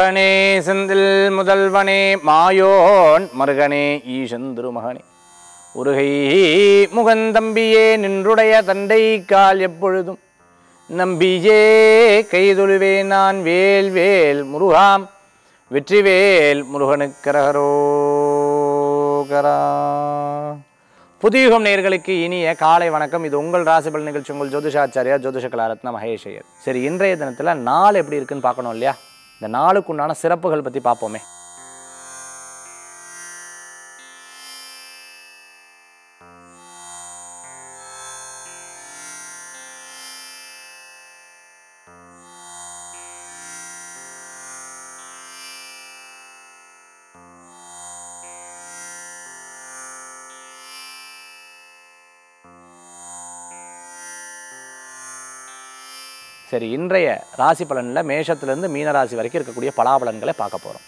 மாலனே செந்தில் முதல்வனே மாயோன் மருகனே ஈசன் திருமகனே உருகை முகந்தம்பியே நின்றுடைய தண்டை கால் எப்பொழுதும் நம்பியே கைதொழுவே நான் வேல் வேல் முருகாம் வெற்றிவேல் முருகனுக்கரகரோகரா புதியுகம் நேயர்களுக்கு இனிய காலை வணக்கம் இது உங்கள் ராசிபல் நிகழ்ச்சி உங்கள் ஜோதிஷாச்சாரியா ஜோதிஷ கலாரத்ன மகேஷையர் சரி இன்றைய தினத்தில் நாள் எப்படி இருக்குன்னு பார்க்கணும் இல்லையா இந்த நாளுக்கு உண்டான சிறப்புகள் பற்றி பார்ப்போமே சரி இன்றைய ராசி பலனில் மேஷத்துலேருந்து மீனராசி வரைக்கும் இருக்கக்கூடிய பலாபலன்களை பார்க்க போகிறோம்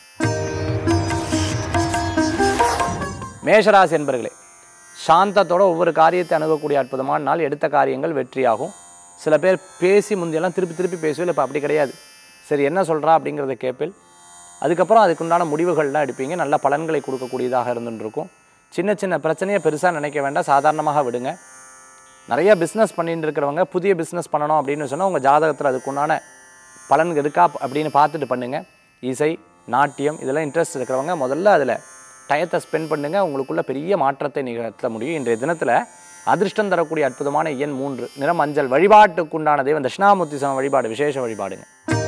மேஷராசி என்பர்களே சாந்தத்தோட ஒவ்வொரு காரியத்தை அணுகக்கூடிய அற்புதமான நாள் எடுத்த காரியங்கள் வெற்றியாகும் சில பேர் பேசி முந்தியெல்லாம் திருப்பி திருப்பி பேசுவேன் இப்போ அப்படி கிடையாது சரி என்ன சொல்கிறா அப்படிங்கிறத கேட்பில் அதுக்கப்புறம் அதுக்குண்டான முடிவுகள்லாம் எடுப்பீங்க நல்ல பலன்களை கொடுக்கக்கூடியதாக இருந்துட்டு இருக்கும் சின்ன சின்ன பிரச்சனையை பெருசாக நினைக்க வேண்டாம் சாதாரணமாக விடுங்க நிறைய பிஸ்னஸ் பண்ணிட்டு இருக்கிறவங்க புதிய பிஸ்னஸ் பண்ணணும் அப்படின்னு சொன்னால் உங்கள் ஜாதகத்தில் அதுக்குண்டான பலன் இருக்கா அப்படின்னு பார்த்துட்டு பண்ணுங்கள் இசை நாட்டியம் இதெல்லாம் இன்ட்ரெஸ்ட் இருக்கிறவங்க முதல்ல அதில் டயத்தை ஸ்பெண்ட் பண்ணுங்கள் உங்களுக்குள்ள பெரிய மாற்றத்தை நிகழ்த்த முடியும் இன்றைய தினத்தில் அதிர்ஷ்டம் தரக்கூடிய அற்புதமான எண் மூன்று நிறம் மஞ்சள் வழிபாட்டுக்குண்டான தெய்வம் தட்சிணாமூர்த்தி சம வழிபாடு விசேஷ வழிபாடுங்க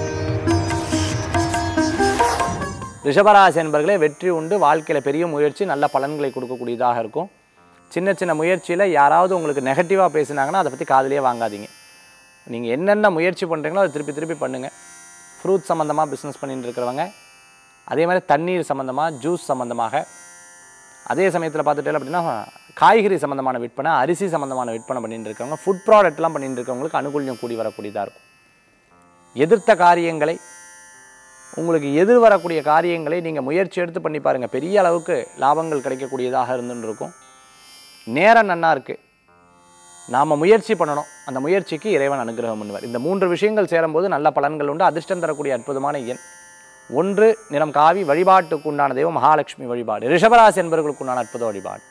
ரிஷபராசி என்பர்களே வெற்றி உண்டு வாழ்க்கையில் பெரிய முயற்சி நல்ல பலன்களை கொடுக்கக்கூடியதாக இருக்கும் சின்ன சின்ன முயற்சியில் யாராவது உங்களுக்கு நெகட்டிவாக பேசுனாங்கன்னா அதை பற்றி காதுலயே வாங்காதீங்க நீங்கள் என்னென்ன முயற்சி பண்ணுறீங்களோ அதை திருப்பி திருப்பி பண்ணுங்கள் ஃப்ரூட் சம்மந்தமாக பிஸ்னஸ் பண்ணிட்டு இருக்கிறவங்க அதே மாதிரி தண்ணீர் சம்மந்தமாக ஜூஸ் சம்மந்தமாக அதே சமயத்தில் பார்த்துட்டே அப்படின்னா காய்கறி சம்மந்தமான விற்பனை அரிசி சம்மந்தமான விற்பனை பண்ணிட்டு இருக்கவங்க ஃபுட் ப்ராடக்ட்லாம் பண்ணிட்டு இருக்கவங்களுக்கு அனுகூல்யம் கூடி வரக்கூடியதாக இருக்கும் எதிர்த்த காரியங்களை உங்களுக்கு எதிர் வரக்கூடிய காரியங்களை நீங்கள் முயற்சி எடுத்து பண்ணி பாருங்கள் பெரிய அளவுக்கு லாபங்கள் கிடைக்கக்கூடியதாக இருந்துன்னு இருக்கும் நேரம் நன்னா இருக்குது நாம் முயற்சி பண்ணணும் அந்த முயற்சிக்கு இறைவன் அனுகிரகம் பண்ணுவார் இந்த மூன்று விஷயங்கள் சேரும்போது நல்ல பலன்கள் உண்டு அதிர்ஷ்டம் தரக்கூடிய அற்புதமான எண் ஒன்று நிறம் காவி வழிபாட்டுக்கு உண்டான தெய்வம் மகாலட்சுமி வழிபாடு ரிஷபராசி என்பவர்களுக்கு உண்டான அற்புத வழிபாடு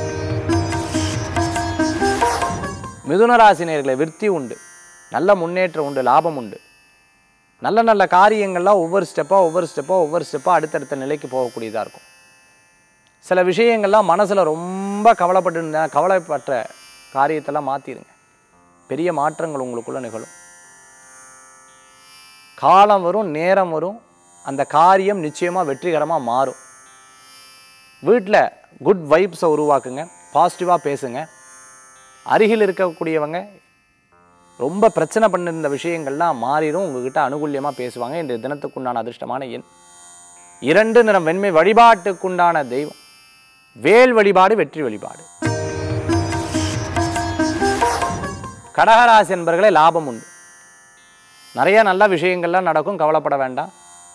மிதுனராசி நேர்களை விருத்தி உண்டு நல்ல முன்னேற்றம் உண்டு லாபம் உண்டு நல்ல நல்ல காரியங்கள்லாம் ஒவ்வொரு ஸ்டெப்பாக ஒவ்வொரு ஸ்டெப்பாக ஒவ்வொரு ஸ்டெப்பாக அடுத்தடுத்த நிலைக்கு போகக்கூடியதாக இருக்கும் சில விஷயங்கள்லாம் மனசில் ரொம்ப கவலைப்பட்டு இருந்த கவலைப்பட்ட காரியத்தெல்லாம் மாற்றிடுங்க பெரிய மாற்றங்கள் உங்களுக்குள்ள நிகழும் காலம் வரும் நேரம் வரும் அந்த காரியம் நிச்சயமாக வெற்றிகரமாக மாறும் வீட்டில் குட் வைப்ஸை உருவாக்குங்க பாசிட்டிவாக பேசுங்க அருகில் இருக்கக்கூடியவங்க ரொம்ப பிரச்சனை பண்ணிருந்த விஷயங்கள்லாம் மாறிடும் உங்ககிட்ட அனுகூல்யமாக பேசுவாங்க இன்றைய தினத்துக்குண்டான அதிர்ஷ்டமான எண் இரண்டு நிறம் வெண்மை வழிபாட்டுக்குண்டான தெய்வம் வேல் வழிபாடு வெற்றி வழிபாடு கடகராசி என்பர்களே லாபம் உண்டு நிறைய நல்ல விஷயங்கள்லாம் நடக்கும் கவலைப்பட வேண்டாம்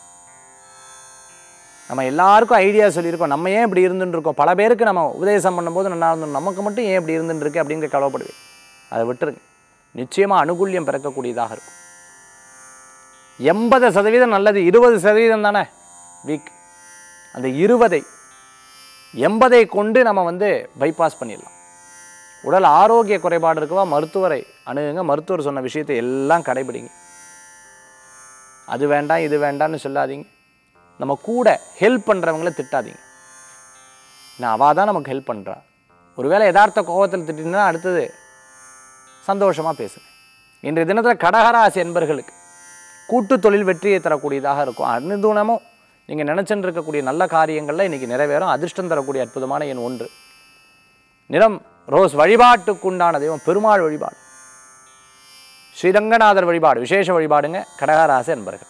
நம்ம எல்லாருக்கும் ஐடியா சொல்லியிருக்கோம் நம்ம ஏன் இப்படி இருந்துட்டு இருக்கோம் பல பேருக்கு நம்ம உபதேசம் பண்ணும்போது நல்லா இருந்தோம் நமக்கு மட்டும் ஏன் இப்படி இருந்துட்டு இருக்கு அப்படிங்கிற கவலைப்படுவேன் அதை விட்டுருங்க நிச்சயமாக அனுகூல்யம் பிறக்கக்கூடியதாக இருக்கும் எண்பது சதவீதம் நல்லது இருபது சதவீதம் தானே வீக் அந்த இருபதை எண்பதை கொண்டு நம்ம வந்து பைபாஸ் பண்ணிடலாம் உடல் ஆரோக்கிய குறைபாடு இருக்கவா மருத்துவரை அணுகுங்க மருத்துவர் சொன்ன விஷயத்தை எல்லாம் கடைபிடிங்க அது வேண்டாம் இது வேண்டாம்னு சொல்லாதீங்க நம்ம கூட ஹெல்ப் பண்ணுறவங்கள திட்டாதீங்க நான் அவள் தான் நமக்கு ஹெல்ப் பண்ணுறா ஒருவேளை யதார்த்த கோபத்தில் திட்டினா அடுத்தது சந்தோஷமாக பேசுங்க இன்றைய தினத்தில் கடகராசி என்பர்களுக்கு கூட்டு தொழில் வெற்றியை தரக்கூடியதாக இருக்கும் அனுதுனமும் நீங்கள் நினச்சிட்டு இருக்கக்கூடிய நல்ல காரியங்களில் இன்றைக்கி நிறைவேறும் அதிர்ஷ்டம் தரக்கூடிய அற்புதமான எண் ஒன்று நிறம் ரோஸ் வழிபாட்டுக்குண்டான தெய்வம் பெருமாள் வழிபாடு ஸ்ரீரங்கநாதர் வழிபாடு விசேஷ வழிபாடுங்க கடகராசி என்பர்கள்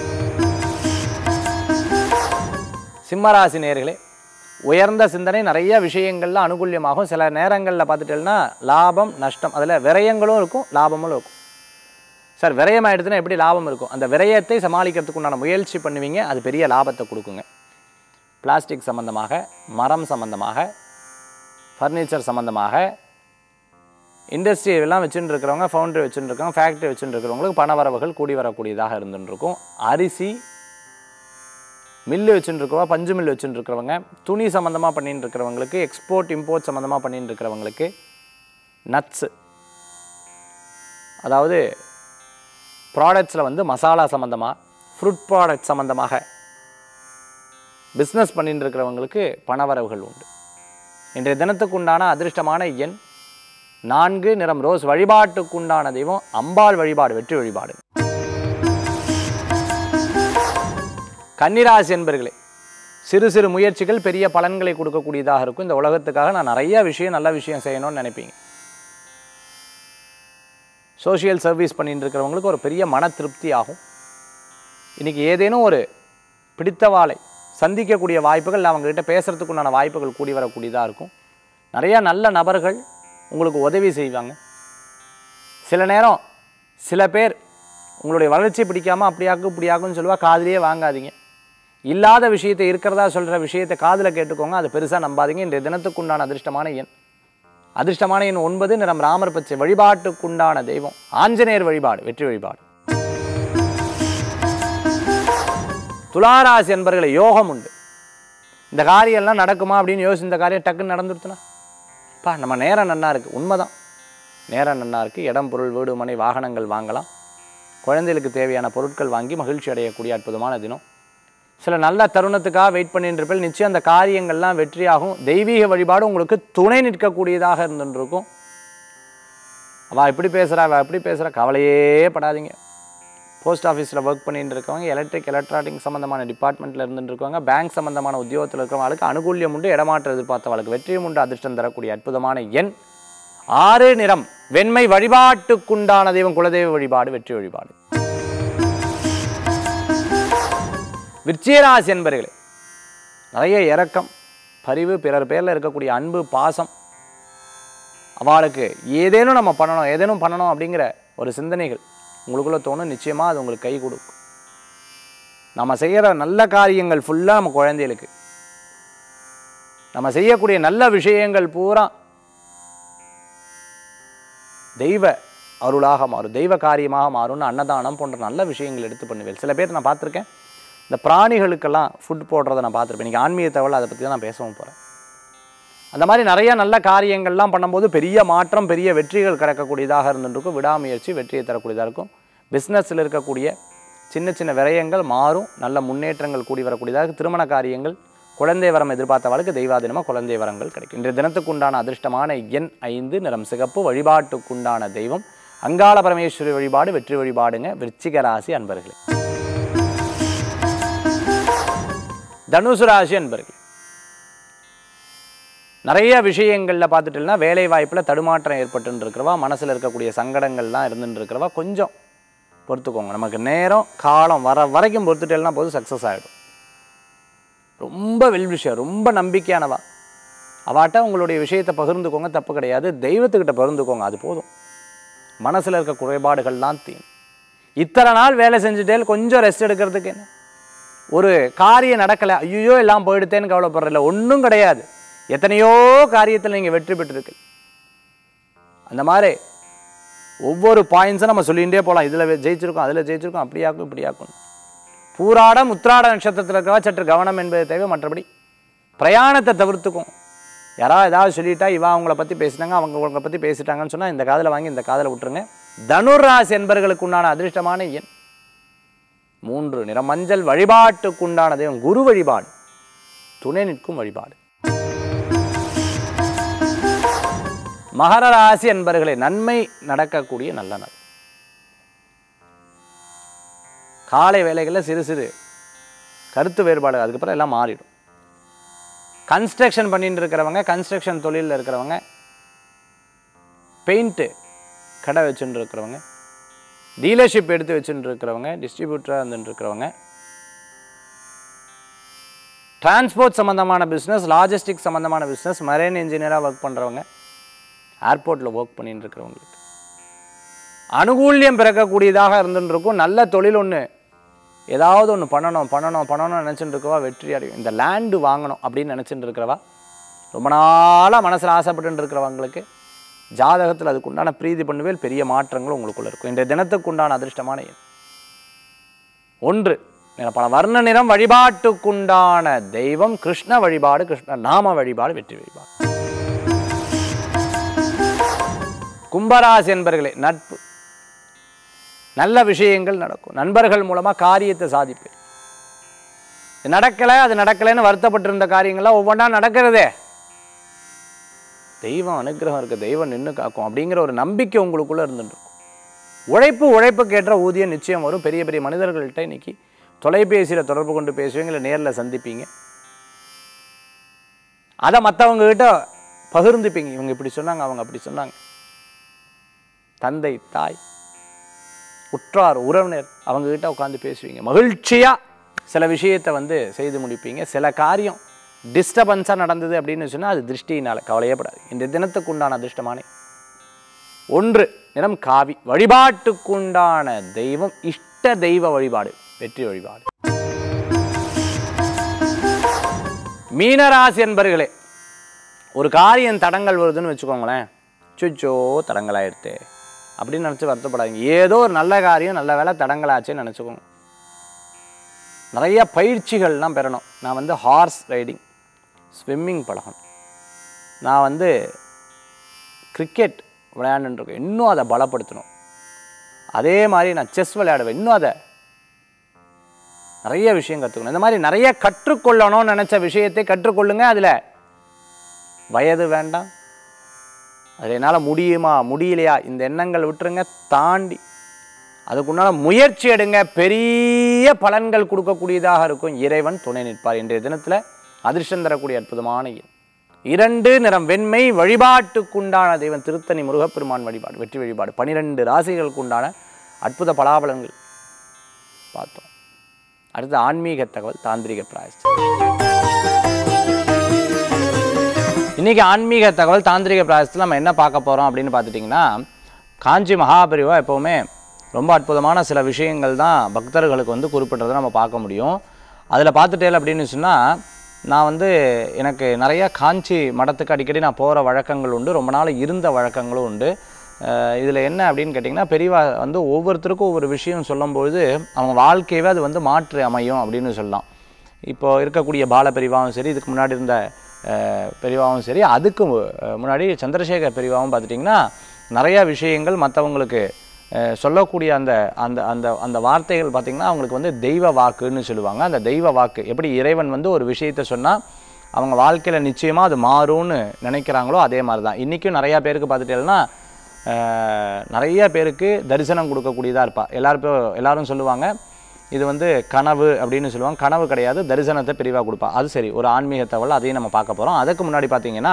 சிம்மராசி நேர்களே உயர்ந்த சிந்தனை நிறைய விஷயங்கள்ல அனுகூல்யமாகும் சில நேரங்களில் பார்த்துட்டேன்னா லாபம் நஷ்டம் அதில் விரயங்களும் இருக்கும் லாபமும் இருக்கும் சார் விரயம் ஆயிடுச்சுன்னா எப்படி லாபம் இருக்கும் அந்த விரயத்தை சமாளிக்கிறதுக்கு உண்டான முயற்சி பண்ணுவீங்க அது பெரிய லாபத்தை கொடுக்குங்க பிளாஸ்டிக் சம்பந்தமாக மரம் சம்பந்தமாக ஃபர்னிச்சர் சம்பந்தமாக இண்டஸ்ட்ரி எல்லாம் வச்சுட்டு இருக்கிறவங்க ஃபவுண்டரி வச்சுட்டு இருக்கவங்க ஃபேக்ட்ரி வச்சுட்டு இருக்கிறவங்களுக்கு பண வரவுகள் கூடி வரக்கூடியதாக இருந்துட்டு இருக்கும் அரிசி மில்லு வச்சுட்டு இருக்கிறவங்க பஞ்சு மில்லு வச்சுட்டு இருக்கிறவங்க துணி சம்மந்தமாக பண்ணிட்டு இருக்கிறவங்களுக்கு எக்ஸ்போர்ட் இம்போர்ட் சம்மந்தமாக பண்ணிட்டு இருக்கிறவங்களுக்கு நட்ஸு அதாவது ப்ராடக்ட்ஸில் வந்து மசாலா சம்மந்தமாக ஃப்ரூட் ப்ராடக்ட் சம்மந்தமாக பிஸ்னஸ் பண்ணிட்டு இருக்கிறவங்களுக்கு பணவரவுகள் உண்டு இன்றைய தினத்துக்கு உண்டான அதிர்ஷ்டமான எண் நான்கு நிறம் ரோஸ் வழிபாட்டுக்குண்டான தெய்வம் அம்பாள் வழிபாடு வெற்றி வழிபாடு கன்னிராசி என்பர்களே சிறு சிறு முயற்சிகள் பெரிய பலன்களை கொடுக்கக்கூடியதாக இருக்கும் இந்த உலகத்துக்காக நான் நிறைய விஷயம் நல்ல விஷயம் செய்யணும்னு நினைப்பீங்க சோஷியல் சர்வீஸ் பண்ணிட்டு இருக்கிறவங்களுக்கு ஒரு பெரிய மன திருப்தி ஆகும் இன்றைக்கி ஏதேனும் ஒரு பிடித்தவாளை சந்திக்கக்கூடிய வாய்ப்புகள் அவங்ககிட்ட பேசுகிறதுக்கு உண்டான வாய்ப்புகள் கூடி வரக்கூடியதாக இருக்கும் நிறையா நல்ல நபர்கள் உங்களுக்கு உதவி செய்வாங்க சில நேரம் சில பேர் உங்களுடைய வளர்ச்சி பிடிக்காமல் அப்படியாக்கும் இப்படியாக்குன்னு சொல்லுவா காதுலயே வாங்காதீங்க இல்லாத விஷயத்தை இருக்கிறதா சொல்கிற விஷயத்தை காதில் கேட்டுக்கோங்க அதை பெருசாக நம்பாதீங்க இன்றைய தினத்துக்குண்டான அதிர்ஷ்டமான எண் அதிர்ஷ்டமான எண் ஒன்பது நிறம் ராமர் பச்சை வழிபாட்டுக்குண்டான தெய்வம் ஆஞ்சநேயர் வழிபாடு வெற்றி வழிபாடு துளாராசி என்பர்களை யோகம் உண்டு இந்த காரியம்லாம் நடக்குமா அப்படின்னு யோசி இந்த காரியம் டக்குன்னு நடந்துருச்சுனா பா நம்ம நேரம் நன்னா இருக்குது உண்மைதான் நேரம் நன்னா இருக்குது இடம் பொருள் வீடு மனை வாகனங்கள் வாங்கலாம் குழந்தைகளுக்கு தேவையான பொருட்கள் வாங்கி மகிழ்ச்சி அடையக்கூடிய அற்புதமான தினம் சில நல்ல தருணத்துக்காக வெயிட் பண்ணிட்டு இருப்பேன் நிச்சயம் அந்த காரியங்கள்லாம் வெற்றியாகும் தெய்வீக வழிபாடு உங்களுக்கு துணை நிற்கக்கூடியதாக இருந்துருக்கும் அவள் இப்படி பேசுகிறா அவள் இப்படி பேசுகிறா கவலையே படாதீங்க போஸ்ட் ஆஃபீஸில் ஒர்க் பண்ணிட்டு இருக்கவங்க எலக்ட்ரிக் எலக்ட்ரானிக் சம்மந்தமான டிபார்ட்மெண்ட்டில் இருந்துட்டு இருக்கவங்க பேங்க் சம்மந்தமான உத்தியோகத்தில் இருக்கிறவங்களுக்கு அனுகூல்யம் உண்டு இடமாற்றம் எதிர்பார்த்தவளுக்கு வெற்றியும் உண்டு அதிர்ஷ்டம் தரக்கூடிய அற்புதமான எண் ஆறு நிறம் வெண்மை வழிபாட்டுக்குண்டான தெய்வம் குலதெய்வ வழிபாடு வெற்றி வழிபாடு விருச்சிகராசி என்பர்களே நிறைய இரக்கம் பரிவு பிறர் பேரில் இருக்கக்கூடிய அன்பு பாசம் அவளுக்கு ஏதேனும் நம்ம பண்ணணும் ஏதேனும் பண்ணணும் அப்படிங்கிற ஒரு சிந்தனைகள் உங்களுக்குள்ளே தோணும் நிச்சயமாக அது உங்களுக்கு கை கொடுக்கும் நம்ம செய்கிற நல்ல காரியங்கள் ஃபுல்லாக நம்ம குழந்தைகளுக்கு நம்ம செய்யக்கூடிய நல்ல விஷயங்கள் பூரா தெய்வ அருளாக மாறும் தெய்வ காரியமாக மாறும்னு அன்னதானம் போன்ற நல்ல விஷயங்கள் எடுத்து பண்ணுவேன் சில பேர் நான் பார்த்துருக்கேன் இந்த பிராணிகளுக்கெல்லாம் ஃபுட் போடுறதை நான் பார்த்துருப்பேன் இன்றைக்கி ஆன்மீக தகவல் அதை பற்றி தான் நான் பேசவும் போகிறேன் அந்த மாதிரி நிறைய நல்ல காரியங்கள்லாம் பண்ணும்போது பெரிய மாற்றம் பெரிய வெற்றிகள் கிடைக்கக்கூடியதாக இருந்துருக்கும் விடாமுயற்சி வெற்றியை தரக்கூடியதாக இருக்கும் பிஸ்னஸில் இருக்கக்கூடிய சின்ன சின்ன விரயங்கள் மாறும் நல்ல முன்னேற்றங்கள் கூடி வரக்கூடியதாக இருக்கும். திருமண காரியங்கள் குழந்தை வரம் எதிர்பார்த்தவளுக்கு தெய்வாதீனமாக குழந்தை வரங்கள் கிடைக்கும் இன்றைய தினத்துக்குண்டான அதிர்ஷ்டமான எண் ஐந்து நிறம் சிகப்பு வழிபாட்டுக்குண்டான தெய்வம் அங்காள பரமேஸ்வரி வழிபாடு வெற்றி வழிபாடுங்க விருச்சிக ராசி அன்பர்களே தனுசு ராசி அன்பர்களே நிறைய விஷயங்களில் பார்த்துட்டீங்கன்னா வேலை வாய்ப்பில் தடுமாற்றம் ஏற்பட்டுன்னு இருக்கிறவா மனசில் இருக்கக்கூடிய சங்கடங்கள்லாம் இருந்துட்டு இருக்கிறவா கொஞ்சம் பொறுத்துக்கோங்க நமக்கு நேரம் காலம் வர வரைக்கும் பொறுத்துட்டேன்னா போதும் சக்ஸஸ் ஆகிடும் ரொம்ப வெல்விஷயம் ரொம்ப நம்பிக்கையானவா அவாட்ட உங்களுடைய விஷயத்தை பகிர்ந்துக்கோங்க தப்பு கிடையாது தெய்வத்துக்கிட்ட பகிர்ந்துக்கோங்க அது போதும் மனசில் இருக்க குறைபாடுகள்லாம் தீரும் இத்தனை நாள் வேலை செஞ்சுட்டே கொஞ்சம் ரெஸ்ட் எடுக்கிறதுக்கு என்ன ஒரு காரியம் நடக்கலை ஐயோ எல்லாம் போயிடுத்தேன்னு கவலைப்படுறதில்ல ஒன்றும் கிடையாது எத்தனையோ காரியத்தில் நீங்கள் வெற்றி பெற்றிருக்கு அந்த மாதிரி ஒவ்வொரு பாயிண்ட்ஸும் நம்ம சொல்லிகிட்டே போகலாம் இதில் ஜெயிச்சிருக்கோம் அதில் ஜெயிச்சிருக்கோம் அப்படியாக்கும் இப்படியாக்கும் பூராட முத்திராட நட்சத்திரத்தில் இருக்கிறவா சற்று கவனம் என்பது தேவை மற்றபடி பிரயாணத்தை தவிர்த்துக்கும் யாராவது ஏதாவது சொல்லிட்டா இவா அவங்கள பற்றி பேசினாங்க அவங்க உங்களை பற்றி பேசிட்டாங்கன்னு சொன்னால் இந்த காதில் வாங்கி இந்த காதில் விட்டுருங்க தனுராசி என்பர்களுக்கு உண்டான அதிர்ஷ்டமான எண் மூன்று நிற மஞ்சள் வழிபாட்டுக்குண்டான தெய்வம் குரு வழிபாடு துணை நிற்கும் வழிபாடு மகர ராசி என்பர்களே நன்மை நடக்கக்கூடிய நல்ல நாள் காலை வேலைகளில் சிறு சிறு கருத்து வேறுபாடு அதுக்கப்புறம் எல்லாம் மாறிடும் கன்ஸ்ட்ரக்ஷன் பண்ணிட்டு இருக்கிறவங்க கன்ஸ்ட்ரக்ஷன் தொழிலில் இருக்கிறவங்க பெயிண்ட்டு கடை வச்சுட்டு இருக்கிறவங்க டீலர்ஷிப் எடுத்து வச்சுட்டு இருக்கிறவங்க டிஸ்ட்ரிபியூட்டராக இருந்துட்டு இருக்கிறவங்க டிரான்ஸ்போர்ட் சம்மந்தமான பிஸ்னஸ் லாஜிஸ்டிக் சம்மந்தமான பிஸ்னஸ் மரைன் இன்ஜினியராக ஒர்க் பண்ணுறவங்க ஏர்போர்ட்டில் ஒர்க் பண்ணிட்டு இருக்கிறவங்களுக்கு அனுகூல்யம் பிறக்கக்கூடியதாக இருந்துட்டு இருக்கும் நல்ல தொழில் ஒன்று ஏதாவது ஒன்று பண்ணணும் பண்ணணும் பண்ணணும்னு நினச்சிட்டு இருக்கவா வெற்றி அடையும் இந்த லேண்டு வாங்கணும் அப்படின்னு நினச்சிட்டு இருக்கிறவா ரொம்ப நாளாக மனசில் ஆசைப்பட்டு இருக்கிறவங்களுக்கு ஜாதகத்தில் அதுக்கு உண்டான பிரீதி பண்ணுவேல் பெரிய மாற்றங்கள் உங்களுக்குள்ள இருக்கும் இன்றைய தினத்துக்கு உண்டான அதிர்ஷ்டமான எண் ஒன்று நிற பல வர்ண நிறம் வழிபாட்டுக்குண்டான தெய்வம் கிருஷ்ண வழிபாடு கிருஷ்ண நாம வழிபாடு வெற்றி வழிபாடு கும்பராசி என்பர்களே நட்பு நல்ல விஷயங்கள் நடக்கும் நண்பர்கள் மூலமா காரியத்தை சாதிப்பேன் இது நடக்கலை அது நடக்கலைன்னு வருத்தப்பட்டிருந்த காரியங்கள்லாம் ஒவ்வொன்றா நடக்கிறதே தெய்வம் அனுகிரகம் இருக்கு தெய்வம் நின்று காக்கும் அப்படிங்கிற ஒரு நம்பிக்கை உங்களுக்குள்ள இருந்துட்டு இருக்கும் உழைப்பு உழைப்புக்கு ஏற்ற ஊதியம் நிச்சயம் வரும் பெரிய பெரிய மனிதர்கள்ட்ட இன்னைக்கு தொலைபேசியில் தொடர்பு கொண்டு பேசுவீங்க இல்லை நேரில் சந்திப்பீங்க அதை மற்றவங்க கிட்ட பகிர்ந்துப்பீங்க இவங்க இப்படி சொன்னாங்க அவங்க அப்படி சொன்னாங்க தந்தை தாய் உற்றார் உறவினர் அவங்க கிட்ட உட்காந்து பேசுவீங்க மகிழ்ச்சியா சில விஷயத்தை வந்து செய்து முடிப்பீங்க சில காரியம் டிஸ்டர்பன்ஸாக நடந்தது அப்படின்னு சொன்னால் அது திருஷ்டியினால் கவலையப்படாது இந்த தினத்துக்கு உண்டான அதிர்ஷ்டமானே ஒன்று நிறம் காவி வழிபாட்டுக்குண்டான தெய்வம் இஷ்ட தெய்வ வழிபாடு வெற்றி வழிபாடு மீனராசி என்பர்களே ஒரு காரியம் தடங்கள் வருதுன்னு வச்சுக்கோங்களேன் சுச்சோ தடங்களாயிடுத்து அப்படின்னு நினச்சி வருத்தப்படாதீங்க ஏதோ ஒரு நல்ல காரியம் நல்ல வேலை தடங்களாச்சேன்னு நினச்சிக்கோங்க நிறைய பயிற்சிகள்லாம் பெறணும் நான் வந்து ஹார்ஸ் ரைடிங் ஸ்விம்மிங் பழகணும் நான் வந்து கிரிக்கெட் விளையாண்டுருக்கேன் இன்னும் அதை பலப்படுத்தணும் அதே மாதிரி நான் செஸ் விளையாடுவேன் இன்னும் அதை நிறைய விஷயம் கற்றுக்கணும் இந்த மாதிரி நிறைய கற்றுக்கொள்ளணும்னு நினச்ச விஷயத்தை கற்றுக்கொள்ளுங்க அதில் வயது வேண்டாம் அதில் என்னால் முடியுமா முடியலையா இந்த எண்ணங்கள் விட்டுருங்க தாண்டி அதுக்குண்டான முயற்சி எடுங்க பெரிய பலன்கள் கொடுக்கக்கூடியதாக இருக்கும் இறைவன் துணை நிற்பார் இன்றைய தினத்தில் அதிர்ஷ்டம் தரக்கூடிய அற்புதமான எண் இரண்டு நிறம் வெண்மை வழிபாட்டுக்குண்டான தெய்வம் திருத்தணி முருகப்பெருமான் வழிபாடு வெற்றி வழிபாடு பனிரெண்டு ராசிகளுக்கு உண்டான அற்புத பலாபலங்கள் பார்த்தோம் அடுத்து ஆன்மீக தகவல் தாந்திரிக பிராயஷ்டம் இன்னைக்கு ஆன்மீக தகவல் தாந்திரிக பிராயசத்தில் நம்ம என்ன பார்க்க போகிறோம் அப்படின்னு பார்த்துட்டிங்கன்னா காஞ்சி மகாபரிவா எப்போவுமே ரொம்ப அற்புதமான சில விஷயங்கள் தான் பக்தர்களுக்கு வந்து குறிப்பிட்டதை நம்ம பார்க்க முடியும் அதில் பார்த்துட்டேல் அப்படின்னு சொன்னால் நான் வந்து எனக்கு நிறைய காஞ்சி மடத்துக்கு அடிக்கடி நான் போகிற வழக்கங்கள் உண்டு ரொம்ப நாள் இருந்த வழக்கங்களும் உண்டு இதில் என்ன அப்படின்னு கேட்டிங்கன்னா பெரியவா வந்து ஒவ்வொருத்தருக்கும் ஒவ்வொரு விஷயம் சொல்லும்பொழுது அவங்க வாழ்க்கையவே அது வந்து மாற்று அமையும் அப்படின்னு சொல்லலாம் இப்போ இருக்கக்கூடிய பால பெரிவாவும் சரி இதுக்கு முன்னாடி இருந்த அஹ், பெரிவாவும் சரி அதுக்கு மு- அஹ், முன்னாடி சந்திரசேகர் பெரிவாவும் பார்த்துட்டிங்கன்னா நிறையா விஷயங்கள் மற்றவங்களுக்கு சொல்லக்கூடிய அந்த அந்த அந்த அந்த வார்த்தைகள் பார்த்திங்கன்னா அவங்களுக்கு வந்து தெய்வ வாக்குன்னு சொல்லுவாங்க அந்த தெய்வ வாக்கு எப்படி இறைவன் வந்து ஒரு விஷயத்தை சொன்னால் அவங்க வாழ்க்கையில் நிச்சயமாக அது மாறும்னு நினைக்கிறாங்களோ அதே மாதிரி தான் இன்றைக்கும் நிறையா பேருக்கு பார்த்துட்டேன்னா அஹ், நிறைய பேருக்கு தரிசனம் கொடுக்கக்கூடியதாக இருப்பா எல்லாரும் இப்போ- எல்லாரும் சொல்லுவாங்க இது வந்து கனவு அப்படின்னு சொல்லுவாங்க கனவு கிடையாது தரிசனத்தை பிரிவாக கொடுப்பா அது சரி ஒரு ஆன்மீக தகவல் அதையும் நம்ம பார்க்க போகிறோம் அதுக்கு முன்னாடி பார்த்தீங்கன்னா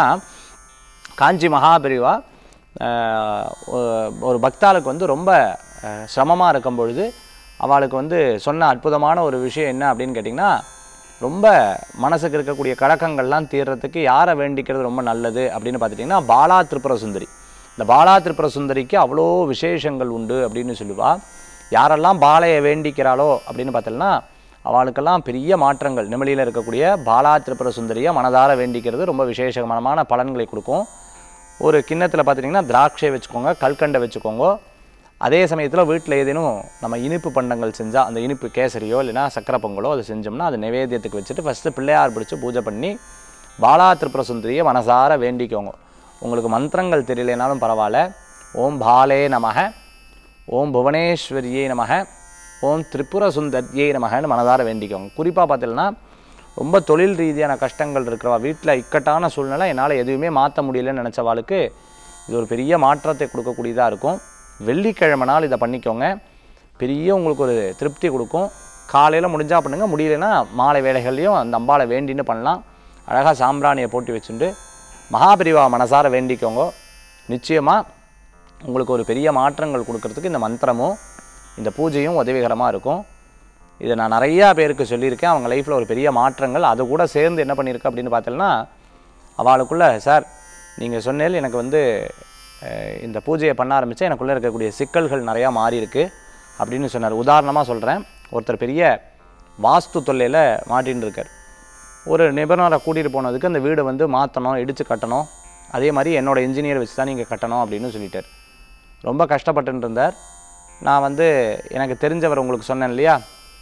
காஞ்சி மகாபிரிவா ஆஹ், ஒ- ஒரு பக்தாளுக்கு வந்து ரொம்ப சிரமமாக இருக்கும் பொழுது அவளுக்கு வந்து சொன்ன அற்புதமான ஒரு விஷயம் என்ன அப்படின்னு கேட்டிங்கன்னா ரொம்ப மனசுக்கு இருக்கக்கூடிய கலக்கங்கள்லாம் தீர்றதுக்கு யாரை வேண்டிக்கிறது ரொம்ப நல்லது அப்படின்னு பார்த்துட்டிங்கன்னா பாலா திரிபுர சுந்தரி இந்த பாலா திரிபுர சுந்தரிக்கு அவ்வளோ விசேஷங்கள் உண்டு அப்படின்னு சொல்லுவா யாரெல்லாம் பாலையை வேண்டிக்கிறாளோ அப்படின்னு பார்த்தோம்னா அவளுக்கெல்லாம் பெரிய மாற்றங்கள் நிமிலியில் இருக்கக்கூடிய பாலா திரிபுர சுந்தரியை மனதார வேண்டிக்கிறது ரொம்ப விசேஷமான பலன்களை கொடுக்கும் ஒரு கிண்ணத்தில் பார்த்துட்டிங்கன்னா திராட்சை வச்சுக்கோங்க கல்கண்டை வச்சுக்கோங்க அதே சமயத்தில் வீட்டில் ஏதேனும் நம்ம இனிப்பு பண்டங்கள் செஞ்சால் அந்த இனிப்பு கேசரியோ இல்லைன்னா சக்கரை பொங்கலோ அது செஞ்சோம்னா அது நைவேத்தியத்துக்கு வச்சுட்டு ஃபஸ்ட்டு பிள்ளையார் பிடிச்சி பூஜை பண்ணி பாலா திரிபுர சுந்தரியை மனசார வேண்டிக்கோங்க உங்களுக்கு மந்திரங்கள் தெரியலைனாலும் பரவாயில்ல ஓம் பாலே நமக ஓம் புவனேஸ்வரியே நமக ஓம் திரிபுர சுந்தர்யே நமகன்னு மனதார வேண்டிக்கோங்க குறிப்பாக பார்த்தீங்கன்னா ரொம்ப தொழில் ரீதியான கஷ்டங்கள் இருக்கிறவா வீட்டில் இக்கட்டான சூழ்நிலை என்னால் எதுவுமே மாற்ற முடியலன்னு நினச்சவாளுக்கு இது ஒரு பெரிய மாற்றத்தை கொடுக்கக்கூடியதாக இருக்கும் வெள்ளிக்கிழமை நாள் இதை பண்ணிக்கோங்க பெரிய உங்களுக்கு ஒரு திருப்தி கொடுக்கும் காலையில் முடிஞ்சா பண்ணுங்க முடியலன்னா மாலை வேலைகள்லையும் அந்த அம்பாளை வேண்டின்னு பண்ணலாம் அழகாக சாம்பிராணியை போட்டு வச்சுட்டு மகாபிரிவா மனசார வேண்டிக்கோங்க நிச்சயமாக உங்களுக்கு ஒரு பெரிய மாற்றங்கள் கொடுக்கறதுக்கு இந்த மந்திரமும் இந்த பூஜையும் உதவிகரமாக இருக்கும் இதை நான் நிறையா பேருக்கு சொல்லியிருக்கேன் அவங்க லைஃப்பில் ஒரு பெரிய மாற்றங்கள் அது கூட சேர்ந்து என்ன பண்ணியிருக்கு அப்படின்னு பார்த்தோம்னா அவளுக்குள்ள சார் நீங்கள் சொன்னேல் எனக்கு வந்து அஹ், இந்த பூஜையை பண்ண ஆரம்பித்தா எனக்குள்ளே இருக்கக்கூடிய சிக்கல்கள் நிறையா மாறி இருக்கு அப்படின்னு சொன்னார் உதாரணமாக சொல்கிறேன் ஒருத்தர் பெரிய வாஸ்து தொல்லையில் மாட்டின்னு இருக்கார் ஒரு நிபுணரை கூட்டிகிட்டு போனதுக்கு அந்த வீடை வந்து மாற்றணும் இடித்து கட்டணும் அதே மாதிரி என்னோட இன்ஜினியர் வச்சு தான் நீங்கள் கட்டணும் அப்படின்னு சொல்லிட்டார் ரொம்ப கஷ்டப்பட்டுன்னு இருந்தார் நான் வந்து எனக்கு தெரிஞ்சவர் உங்களுக்கு சொன்னேன் இல்லையா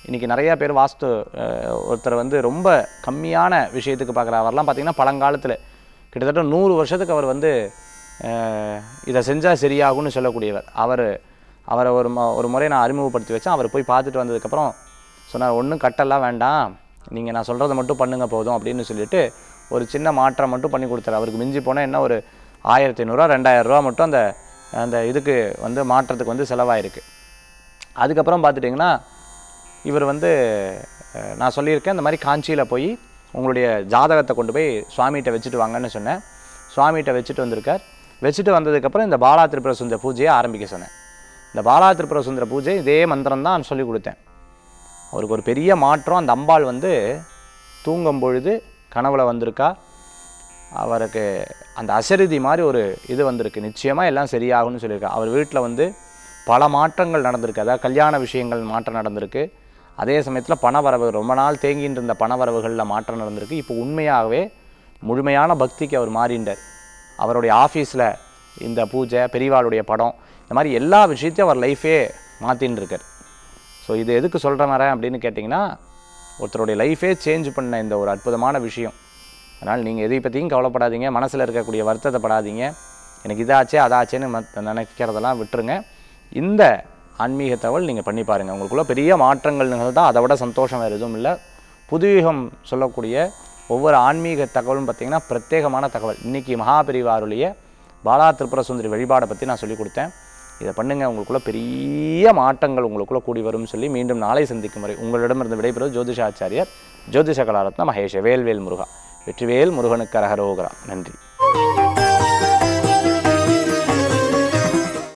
இன்றைக்கி நிறையா பேர் வாஸ்து அஹ், ஒருத்தர் வந்து ரொம்ப கம்மியான விஷயத்துக்கு பார்க்குற அவர்லாம் பார்த்தீங்கன்னா பழங்காலத்தில் கிட்டத்தட்ட நூறு வருஷத்துக்கு அவர் வந்து அஹ், இதை செஞ்சால் சரியாகும்னு சொல்லக்கூடியவர் அவர் அவரை ஒரு ம- ஒரு முறை நான் அறிமுகப்படுத்தி வச்சேன் அவர் போய் பார்த்துட்டு வந்ததுக்கப்புறம் சொன்னார் ஒன்றும் கட்டெல்லாம் வேண்டாம் நீங்கள் நான் சொல்கிறத மட்டும் பண்ணுங்க போதும் அப்படின்னு சொல்லிட்டு ஒரு சின்ன மாற்றம் மட்டும் பண்ணி கொடுத்தாரு அவருக்கு மிஞ்சி போனால் என்ன ஒரு ஆயிரத்தி ஐநூறுரூவா ரெண்டாயிரம் ரூபா மட்டும் அந்த அந்த இதுக்கு வந்து மாற்றத்துக்கு வந்து செலவாயிருக்கு அதுக்கப்புறம் பார்த்துட்டிங்கன்னா இவர் வந்து அஹ், நான் சொல்லியிருக்கேன் இந்த மாதிரி காஞ்சியில் போய் உங்களுடைய ஜாதகத்தை கொண்டு போய் சுவாமிகிட்ட வச்சுட்டு வாங்கன்னு சொன்னேன் சுவாமிகிட்ட வச்சுட்டு வந்திருக்கார் வச்சுட்டு வந்ததுக்கப்புறம் இந்த பாலா திரிபுர சுந்தர பூஜையை ஆரம்பிக்க சொன்னேன் இந்த பாலா திரிபுர சுந்தர பூஜை இதே மந்திரம் தான் சொல்லி கொடுத்தேன் அவருக்கு ஒரு பெரிய மாற்றம் அந்த அம்பாள் வந்து தூங்கும் பொழுது கனவுல வந்திருக்கா அவருக்கு அந்த அசரிதி மாதிரி ஒரு இது வந்திருக்கு நிச்சயமாக எல்லாம் சரியாகும்னு சொல்லியிருக்கா அவர் வீட்டில் வந்து பல மாற்றங்கள் நடந்திருக்கு அதாவது கல்யாண விஷயங்கள் மாற்றம் நடந்திருக்கு அதே சமயத்தில் பணவரவு ரொம்ப நாள் தேங்கிட்டு இருந்த பணவரவுகளில் மாற்றம் நடந்திருக்கு இப்போ உண்மையாகவே முழுமையான பக்திக்கு அவர் மாறிண்டார் அவருடைய ஆஃபீஸில் இந்த பூஜை பெரியவாளுடைய படம் இந்த மாதிரி எல்லா விஷயத்தையும் அவர் லைஃபே மாற்றின்னு இருக்கார் ஸோ இது எதுக்கு சொல்கிறேன் வரேன் அப்படின்னு கேட்டிங்கன்னா ஒருத்தருடைய லைஃபே சேஞ்ச் பண்ண இந்த ஒரு அற்புதமான விஷயம் அதனால் நீங்கள் எதை பற்றியும் கவலைப்படாதீங்க மனசில் இருக்கக்கூடிய வருத்தத்தை படாதீங்க எனக்கு இதாச்சே அதாச்சேன்னு மத்த நினைக்கிறதெல்லாம் விட்டுருங்க இந்த ஆன்மீக தகவல் நீங்கள் பண்ணி பாருங்கள் உங்களுக்குள்ள பெரிய மாற்றங்கள் நிகழ்ந்தால் அதை விட சந்தோஷம் வேறு எதுவும் இல்லை புதுயுகம் சொல்லக்கூடிய ஒவ்வொரு ஆன்மீக தகவலும் பார்த்திங்கன்னா பிரத்யேகமான தகவல் இன்றைக்கி மகாபெரிவாருடைய பாலா திரிபுர சுந்தரி வழிபாடை பற்றி நான் சொல்லி கொடுத்தேன் இதை பண்ணுங்கள் உங்களுக்குள்ள பெரிய மாற்றங்கள் உங்களுக்குள்ள கூடி வரும்னு சொல்லி மீண்டும் நாளை சந்திக்கும் வரை உங்களிடமிருந்து விடைபெறுவது ஜோதிஷாச்சாரியர் ஜோதிஷ கலாரத்ன மகேஷ வேல்வேல் முருகா வெற்றிவேல் முருகனுக்கு அரகரோகரா நன்றி